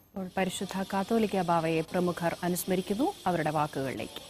അപ്പോൾ പരിശുദ്ധ കാത്തോലിക്ക ബാവയെ പ്രമുഖർ അനുസ്മരിക്കുന്നു അവരുടെ വാക്കുകളിലേക്ക്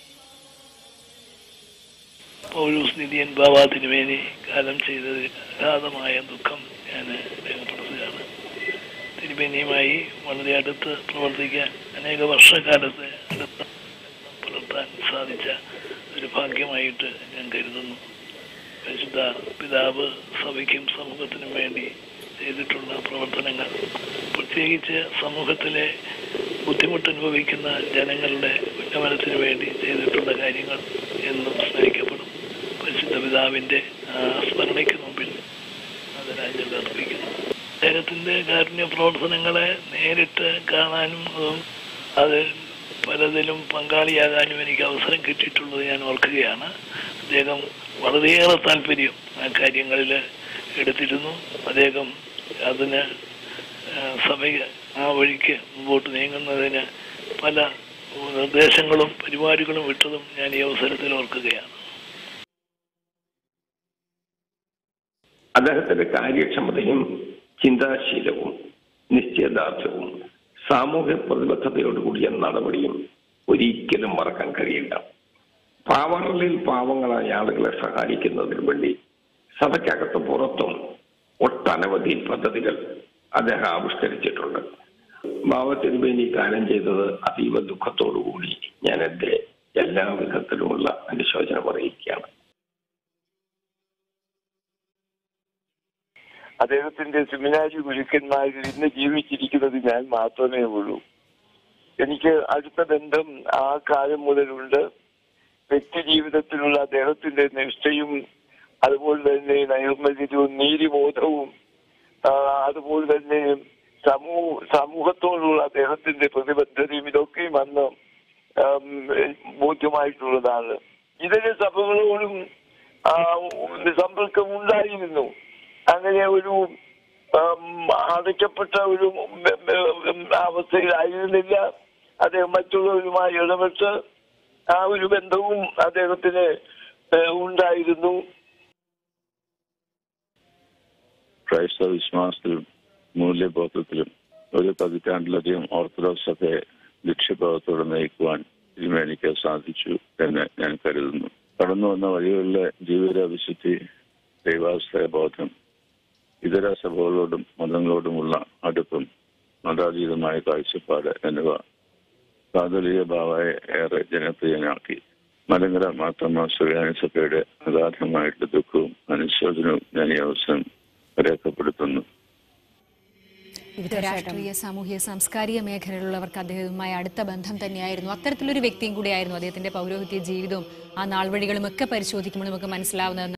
പൗലോസ് നിധിയൻ ബാബ തിരുമേനി കാലം ചെയ്തതിൽ അഗാധമായ ദുഃഖം ഞാൻ രേഖപ്പെടുത്തുകയാണ് തിരുമേനിയുമായി വളരെ അടുത്ത് പ്രവർത്തിക്കാൻ അനേക വർഷക്കാലത്തെ അടുത്ത പുലർത്താൻ സാധിച്ച ഒരു ഭാഗ്യമായിട്ട് ഞാൻ കരുതുന്നു പരിശുദ്ധ പിതാവ് സഭയ്ക്കും സമൂഹത്തിനും വേണ്ടി ചെയ്തിട്ടുള്ള പ്രവർത്തനങ്ങൾ പ്രത്യേകിച്ച് സമൂഹത്തിലെ ബുദ്ധിമുട്ടനുഭവിക്കുന്ന ജനങ്ങളുടെ ഉന്നമനത്തിന് വേണ്ടി ചെയ്തിട്ടുള്ള കാര്യങ്ങൾ എന്നും സ്മരിക്കപ്പെടും പരിശുദ്ധ പിതാവിൻ്റെ ആ സ്മരണയ്ക്ക് മുമ്പിൽ ആദരാഞ്ജലി അർപ്പിക്കുന്നു അദ്ദേഹത്തിൻ്റെ കാരുണ്യ പ്രവർത്തനങ്ങളെ നേരിട്ട് കാണാനും അതും അത് പലതിലും പങ്കാളിയാകാനും എനിക്ക് അവസരം കിട്ടിയിട്ടുള്ളത് ഞാൻ ഓർക്കുകയാണ് അദ്ദേഹം വളരെയേറെ താല്പര്യം ആ കാര്യങ്ങളിൽ എടുത്തിരുന്നു അദ്ദേഹം അതിന് ആ, സഭ ആ വഴിക്ക് മുമ്പോട്ട് നീങ്ങുന്നതിന് പല നിർദ്ദേശങ്ങളും പരിപാടികളും വിട്ടതും ഞാൻ ഈ അവസരത്തിൽ ഓർക്കുകയാണ് അദ്ദേഹത്തിന്റെ കാര്യക്ഷമതയും ചിന്താശീലവും നിശ്ചയദാർഢ്യവും സാമൂഹ്യ പ്രതിബദ്ധതയോടുകൂടിയ നടപടിയും ഒരിക്കലും മറക്കാൻ കഴിയില്ല പാവങ്ങളിൽ പാവങ്ങളായ ആളുകളെ സഹായിക്കുന്നതിന് വേണ്ടി സഭയ്ക്കകത്തും പുറത്തും ഒട്ടനവധി പദ്ധതികൾ അദ്ദേഹം ആവിഷ്കരിച്ചിട്ടുണ്ട് ഭാവത്തിരുമേനി കാലം ചെയ്തത് അതീവ ദുഃഖത്തോടുകൂടി ഞാൻ എന്റെ എല്ലാ വിധത്തിലുമുള്ള അനുശോചനം അറിയിക്കുകയാണ് അദ്ദേഹത്തിന്റെ സെമിനാരി ഗുരുക്കന്മാരിൽ ഇന്ന് ജീവിച്ചിരിക്കുന്നത് ഞാൻ മാത്രമേ ഉള്ളൂ എനിക്ക് അടുത്ത ബന്ധം ആ കാലം മുതലുണ്ട് വ്യക്തി ജീവിതത്തിലുള്ള അദ്ദേഹത്തിന്റെ നിഷ്ഠയും അതുപോലെ തന്നെ നൈർമല്യവും നീതിബോധവും ആ, അതുപോലെ തന്നെ സമൂഹ സമൂഹത്തോടുള്ള അദ്ദേഹത്തിന്റെ പ്രതിബദ്ധതയും ഇതൊക്കെയും അന്ന് ആം, ബോധ്യമായിട്ടുള്ളതാണ് ഇതര സഭകളോടും ആ, സമ്പർക്കം ഉണ്ടായിരുന്നു അങ്ങനെ ഒരു ആം, അടയ്ക്കപ്പെട്ട ഒരു ബ- ബ- അവസ്ഥയിലായിരുന്നില്ല അദ്ദേഹം മറ്റുള്ളവരുമായി ഇടപെട്ട് ആ ഒരു ബന്ധവും അദ്ദേഹത്തിന് ഏ, ഉണ്ടായിരുന്നു ക്രൈസ്തവ വിശ്വാസത്തിലും മൂല്യബോധത്തിലും ഒരു പതിറ്റാണ്ടിലധികം ഓർത്തഡോക്സ് സഭയെ ലക്ഷ്യബോധത്തോടെ നയിക്കുവാൻ തിരുമേനിക്ക് സാധിച്ചു എന്ന് ഞാൻ കരുതുന്നു കടന്നു വന്ന വഴികളിലെ ജീവിത വിശുദ്ധി ദൈവാശ്രയ ബോധം ഇതര സഭകളോടും മതങ്ങളോടുമുള്ള അടുപ്പം മതാതീതമായ കാഴ്ചപ്പാട് എന്നിവ കാതോലിക ബാവയെ ഏറെ ജനപ്രിയനാക്കി മലങ്കര മാത്തമ്മ സുറിയാനി സഭയുടെ അഗാധമായിട്ടുള്ള ദുഃഖവും അനുശോചനവും ഞാൻ ഈ അവസരം രേഖപ്പെടുത്തുന്നു വിവിധ രാഷ്ട്രീയ സാമൂഹ്യ സാംസ്കാരിക മേഖലയിലുള്ളവർക്ക് അദ്ദേഹവുമായി അടുത്ത ബന്ധം തന്നെയായിരുന്നു അത്തരത്തിലൊരു വ്യക്തിയും കൂടിയായിരുന്നു അദ്ദേഹത്തിന്റെ പൗരോഹിത്യ ജീവിതവും ആ നാൾവഴികളും ഒക്കെ പരിശോധിക്കുമ്പോൾ നമുക്ക് മനസ്സിലാവുന്നത്